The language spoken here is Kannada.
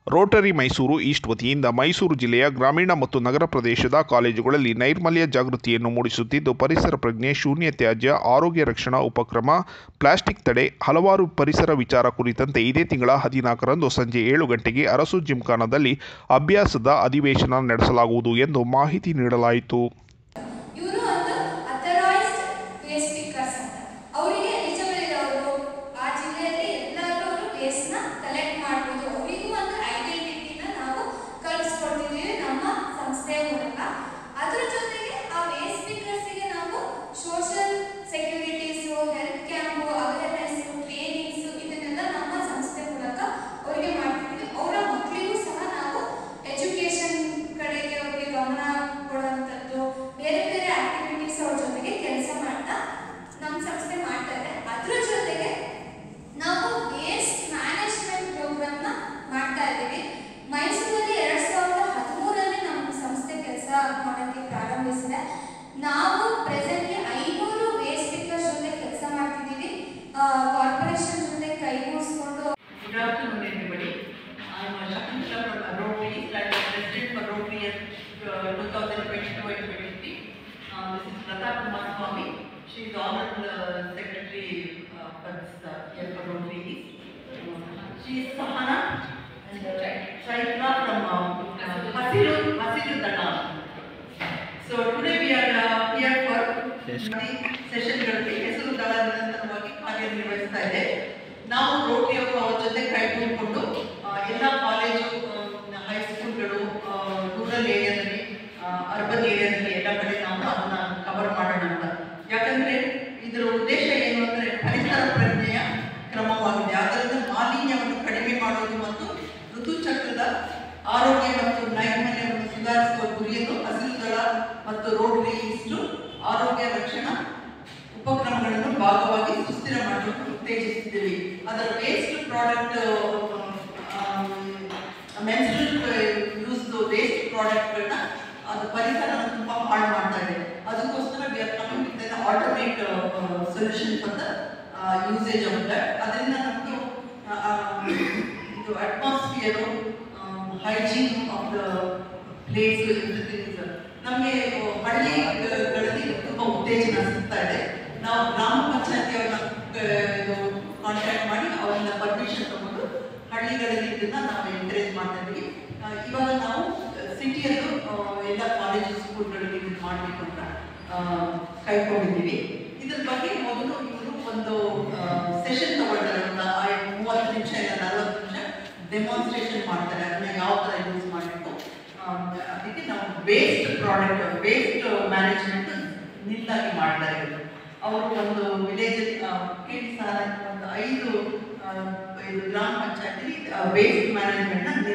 ರೋಟರಿ ಮೈಸೂರು ಈಸ್ಟ್ ವತಿಯಿಂದ ಮೈಸೂರು ಜಿಲ್ಲೆಯ ಗ್ರಾಮೀಣ ಮತ್ತು ನಗರ ಪ್ರದೇಶದ ಕಾಲೇಜುಗಳಲ್ಲಿ ನೈರ್ಮಲ್ಯ ಜಾಗೃತಿಯನ್ನು ಮೂಡಿಸುತ್ತಿದ್ದು ಪರಿಸರ ಪ್ರಜ್ಞೆ ಶೂನ್ಯ ತ್ಯಾಜ್ಯ ಆರೋಗ್ಯ ರಕ್ಷಣಾ ಉಪಕ್ರಮ ಪ್ಲಾಸ್ಟಿಕ್ ತಡೆ ಹಲವಾರು ಪರಿಸರ ವಿಚಾರ ಕುರಿತಂತೆ ಇದೇ ತಿಂಗಳ ಹದಿನಾಲ್ಕರಂದು ಸಂಜೆ ಏಳು ಗಂಟೆಗೆ ಅರಸು ಜಿಮ್ಖಾನದಲ್ಲಿ ಅಭ್ಯಾಸದ ಅಧಿವೇಶನ ನಡೆಸಲಾಗುವುದು ಎಂದು ಮಾಹಿತಿ ನೀಡಲಾಯಿತು ಇವರು ಒಂದು ಅಥರೈಸ್ಡ್ ವೇಸ್ಟ್ ಪಿಕ್ಕರ್ಸ್ ಅಂತ ಅವರಿಗೆ ಎಲಿಜಿಬಲ್ ಇರೋರು ಆ ಜಿಲ್ಲೆಯಲ್ಲಿ ಎಲ್ಲರೂ ವೇಸ್ಟ್ನ ಕಲೆಕ್ಟ್ ಮಾಡ್ಬೋದು ಅವರಿಗೂ ಒಂದು ಐಡೆಂಟಿಟಿನ ನಾವು ಕಲಿಸ್ಕೊಡ್ತಿದ್ದೀವಿ ನಮ್ಮ ಸಂಸ್ಥೆಯ ಮೂಲಕ ಅದರ ಜೊತೆಗೆ ಆ ವೇಸ್ಟ್ ಪಿಕ್ಕರ್ಸಿಗೆ ನಾವು social securities health camp awareness trainings ಇದನ್ನೆಲ್ಲ ನಮ್ಮ ಸಂಸ್ಥೆ ಮೂಲಕ ಅವರಿಗೆ ಮಾಡ್ತಿದ್ದೀವಿ ಅವರ ಮಕ್ಕಳಿಗೂ ಸಹ ನಾವು ಎಜುಕೇಶನ್ ಕಡೆಗೆ ಅವರಿಗೆ ಗಮನ ಕೊಡುವಂಥದ್ದು ಬೇರೆ ಬೇರೆ ಆಕ್ಟಿವಿಟೀಸ್ ಅವ್ರ ಜೊತೆಗೆ ಕೆಲಸ ಮಾಡ್ತಾ ನಮ್ಮ ಸಂಸ್ಥೆ ಮಾಡ್ತಾ ಇದೆ ಅದ್ರ ಜೊತೆಗೆ ನಾವು ವೇಸ್ಟ್ ಮ್ಯಾನೇಜ್ಮೆಂಟ್ ಪ್ರೋಗ್ರಾಮ್ನ ಮಾಡ್ತಾ ಇದ್ದೀವಿ ಮೈಸೂರಲ್ಲಿ ಎರಡ್ ಸಾವಿರದ ಹದಿಮೂರರಲ್ಲಿ ನಮ್ಮ ಸಂಸ್ಥೆ ಕೆಲಸ ಮಾಡೋಕ್ಕೆ ಪ್ರಾರಂಭಿಸಿದೆ ನಾವು ಪ್ರೆಸೆಂಟ್ಲಿ ಐನೂರು ವೇಸ್ಟ್ ಪಿಕ್ಕರ್ಸ್ ಜೊತೆ ಕೆಲಸ ಮಾಡ್ತಿದ್ದೀವಿ ಕಾರ್ಪೊರೇಷನ್ ಜೊತೆ ಕೈಗೂಡಿಸ್ಕೊಂಡು Good afternoon, everybody. I'm uh, Shakuntala from uh, Rotary, like the president for Rotary at uh, 2022 and 23. Uh, this is Lata Kumar Swami. She is honorable uh, secretary uh, for this uh, year for Rotary East. Uh, she is Sahana and uh, Chaitra from uh, uh, Hasiru, Hasiru Dana. So today we are uh, here for ಸೆಷನ್ಗಳಲ್ಲಿ ಹೆಸರು ದಳ ನಿರಂತರವಾಗಿ ಕಾರ್ಯನಿರ್ವಹಿಸ್ತಾ ಇದೆ ನಾವು ರೋಟರಿ ಅವ್ರ ಜೊತೆ ಕೈ ಕೂಡಿಕೊಂಡು ಎಲ್ಲ ಕಾಲೇಜು ಹೈಸ್ಕೂಲ್ಗಳು ರೂರಲ್ ಏರಿಯಾದಲ್ಲಿ ಅರ್ಬನ್ ಏರಿಯಾದಲ್ಲಿ ಎಲ್ಲ ಕಡೆ ನಾವು ಅದನ್ನ ಕವರ್ ಮಾಡೋಣ ಅಂತ ಯಾಕಂದ್ರೆ ಇದರ ಉದ್ದೇಶ ಏನು ಅಂದ್ರೆ ಪರಿಸರ ಪ್ರಜ್ಞೆಯ ಕ್ರಮವಾಗಿದೆ ಅದರಿಂದ ಮಾಲಿನ್ಯವನ್ನು ಕಡಿಮೆ ಮಾಡೋದು ಮತ್ತು ಋತುಚಕ್ರದ ಆರೋಗ್ಯ ಮತ್ತು ನೈರ್ಮಲ್ಯವನ್ನು ಸುಧಾರಿಸುವ ಗುರಿಯನ್ನು ಹಸಿರು ದಳ ಮತ್ತು ರೋಟರಿ ಇಷ್ಟು ಆರೋಗ್ಯ ರಕ್ಷಣಾ ಉಪಕ್ರಮಗಳನ್ನು ಭಾಗವಾಗಿ ಸುಸ್ಥಿರ ಮಾಡಲು ಉತ್ತೇಜಿಸಿದ್ದೀವಿ ಅದರ waste product menstrual use waste ಪ್ರಾಡಕ್ಟ್ಗಳನ್ನ ಅದು ಪರಿಸರನ ತುಂಬ ಹಾಳು ಮಾಡ್ತಾ ಇದೆ ಅದಕ್ಕೋಸ್ಕರ we are coming with alternate solution for the usage of that ಅದರಿಂದ ನಮಗೆ ಇದು atmosphere hygiene of the place everything ನಮಗೆ ಹಳ್ಳಿಗಳಲ್ಲಿ ತುಂಬ ಉತ್ತೇಜನ ಸಿಗ್ತಾ ಇದೆ ನಾವು ಗ್ರಾಮ ಪಂಚಾಯತಿ ಅವ್ರನ್ನ ಕಾಂಟ್ಯಾಕ್ಟ್ ಮಾಡಿ ಅವರಿಂದ ಪರ್ಮಿಷನ್ ತಗೊಂಡು ಹಳ್ಳಿಗಳಲ್ಲಿ ಇದನ್ನ ನಾವು ಎಂಕರೇಜ್ ಮಾಡ್ತಾ ಇದ್ದೀವಿ ಆ, ಇವಾಗ ನಾವು ಸಿಟಿಯಲ್ಲೂ ಎಲ್ಲ ಕಾಲೇಜು ಸ್ಕೂಲ್ಗಳಲ್ಲಿ ಇದನ್ನ ಮಾಡಬೇಕು ಅಂತ ಆ, ಕೈಕೊಂಡಿದ್ದೀವಿ ಇದ್ರ ಬಗ್ಗೆ ಮೊದಲು ಇವರು ಒಂದು ಸೆಷನ್ ತಗೊಳ್ತಾರೆ ಒಂದು ಐ- ಮೂವತ್ತು ನಿಮಿಷ ಇಲ್ಲ ನಲವತ್ತು ನಿಮಿಷ ಡೆಮಾನ್ಸ್ಟ್ರೇಷನ್ ಮಾಡ್ತಾರೆ ಅದನ್ನ ಯಾವ ಥರ ಯೂಸ್ ಮಾಡಬೇಕು ಅದಕ್ಕೆ ನಾವು ವೇಸ್ಟ್ ಪ್ರಾಡಕ್ಟ್ ವೇಸ್ಟ್ ಮ್ಯಾನೇಜ್ಮೆಂಟ್ ನಿಲ್ಲಾಗಿ ಮಾಡ್ತಾರೆ ಇವರು ಅವರು ಒಂದು ವಿಲೇಜ್ ಕೇಳಿ ಸಹ ಒಂದು ಐದು ಆ, ಇದು ಗ್ರಾಮ ಪಂಚಾಯತಿ ವೇಸ್ಟ್ ಮ್ಯಾನೇಜ್ಮೆಂಟ್ನ